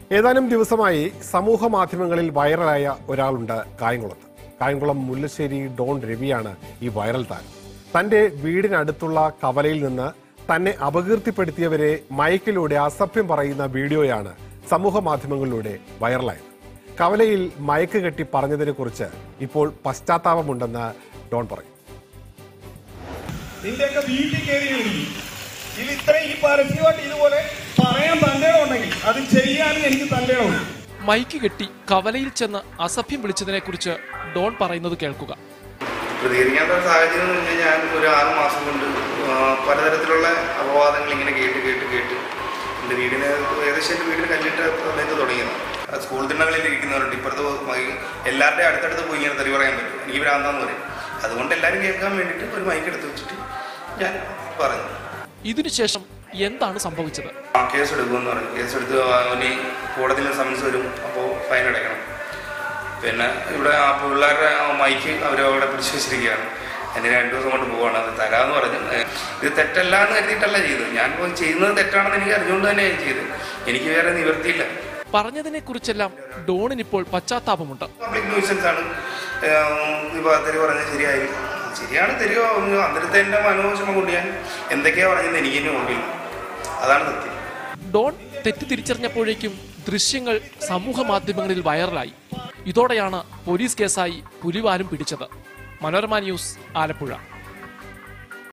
ഏതാനും ദിവസമായി സമൂഹ മാധ്യമങ്ങളിൽ വൈറലായ ഒരാളുണ്ട് കായംകുളത്ത് കായംകുളം മുല്ലശ്ശേരി ഡോൺ രവിയാണ് ഈ വൈറൽ താരം തന്റെ വീടിനടുത്തുള്ള കവലയിൽ നിന്ന് തന്നെ അപകീർത്തിപ്പെടുത്തിയവരെ മയക്കിലൂടെ അസഭ്യം പറയുന്ന വീഡിയോയാണ് സമൂഹ മാധ്യമങ്ങളിലൂടെ വൈറലായത് കവലയിൽ മയക്ക് കെട്ടി പറഞ്ഞതിനെ കുറിച്ച് ഇപ്പോൾ പശ്ചാത്താപമുണ്ടെന്ന് ഡോൺ പറയും നിന്റെയൊക്കെ വീട്ടിൽ കയറി വിളിക്കും ഇത് ഇത്രയും ഈ പരസ്യമായിട്ട് ഇതുപോലെ പറയാൻ തന്റെ ഉണ്ടെങ്കിൽ അത് ചെയ്യാനും എനിക്ക് തന്റെ ഉണ്ട് മൈക്ക് കെട്ടി കവലയിൽ ചെന്ന് അസഭ്യം വിളിച്ചതിനെ കുറിച്ച് ഡോൺ പറയുന്നത് കേൾക്കുക പ്രതികരിക്കാത്ത ഒരു സാഹചര്യം എന്ന് പറഞ്ഞാൽ ഞാൻ ഒരു ആറ് മാസം കൊണ്ട് ആ, പലതരത്തിലുള്ള അപവാദങ്ങൾ ഇങ്ങനെ കേട്ട് കേട്ട് കേട്ട് എൻ്റെ വീടിന് ഏകദേശം എൻ്റെ വീടിന് കല്ലിട്ട സമയത്ത് തുടങ്ങിയതാണ് ആ, സ്കൂൾ തിണ്ണകളിൽ ഇരിക്കുന്നവരുണ്ട് ഇപ്പുറത്ത് മൈ- എല്ലാവരുടെയും അടുത്തടുത്ത് പോയി ഇങ്ങനെ തെറി പറയാൻ പറ്റും എനിക്ക് ഭ്രാന്താന്ന് പറയും അതുകൊണ്ട് എല്ലാവരും കേൾക്കാൻ വേണ്ടിയിട്ട് ഒരു മൈക്ക് എടുത്ത് വെച്ചിട്ട് ഞാൻ പറഞ്ഞു ഇതിനുശേഷം എന്താണ് സംഭവിച്ചത് ആ കേസ് എടുക്കുമെന്ന് പറഞ്ഞു കേസ് എടുത്ത് അവന് കോടതിയിൽ സമൻസ് വരും അപ്പോൾ ഫൈൻ അടയ്ക്കണം പിന്നെ ഇവിടെ ആ പിള്ളേരുടെ ആ മൈക്ക് അവരവിടെ പിടിച്ചു വെച്ചിരിക്കുകയാണ് എന്നെ രണ്ടു ദിവസം കൊണ്ട് പോവാണ് അത് തരാമെന്ന് പറഞ്ഞു ഏ, ഇത് തെറ്റല്ല എന്ന് കരുതിയിട്ടല്ല ചെയ്തത് ഞാൻ പോയി ചെയ്യുന്നത് തെറ്റാണെന്ന് എനിക്ക് അറിഞ്ഞുകൊണ്ട് തന്നെയാണ് ചെയ്തത് എനിക്ക് വേറെ നിവൃത്തിയില്ല പറഞ്ഞതിനെ കുറിച്ചെല്ലാം ഡോണിനിപ്പോൾ പശ്ചാത്താപമുണ്ട് പബ്ലിക് ന്യൂസൻസ് ആണ് ഇപ്പോൾ തെരി പറഞ്ഞത് ശരിയായി ശരിയാണ് തെരിയോ അന്നേരത്തെ എൻ്റെ മനോവിഷമം കൊണ്ട് ഞാൻ എന്തൊക്കെയാണ് പറഞ്ഞത് എനിക്ക് തന്നെ ഓർമ്മയില്ല അതാണ് സത്യം ഡോൺ തെറ്റ് തിരിച്ചറിഞ്ഞപ്പോഴേക്കും ദൃശ്യങ്ങൾ സമൂഹ മാധ്യമങ്ങളിൽ വൈറലായി ഇതോടെയാണ് പോലീസ് കേസായി പുലിവാലും പിടിച്ചത് മനോരമ ന്യൂസ് ആലപ്പുഴ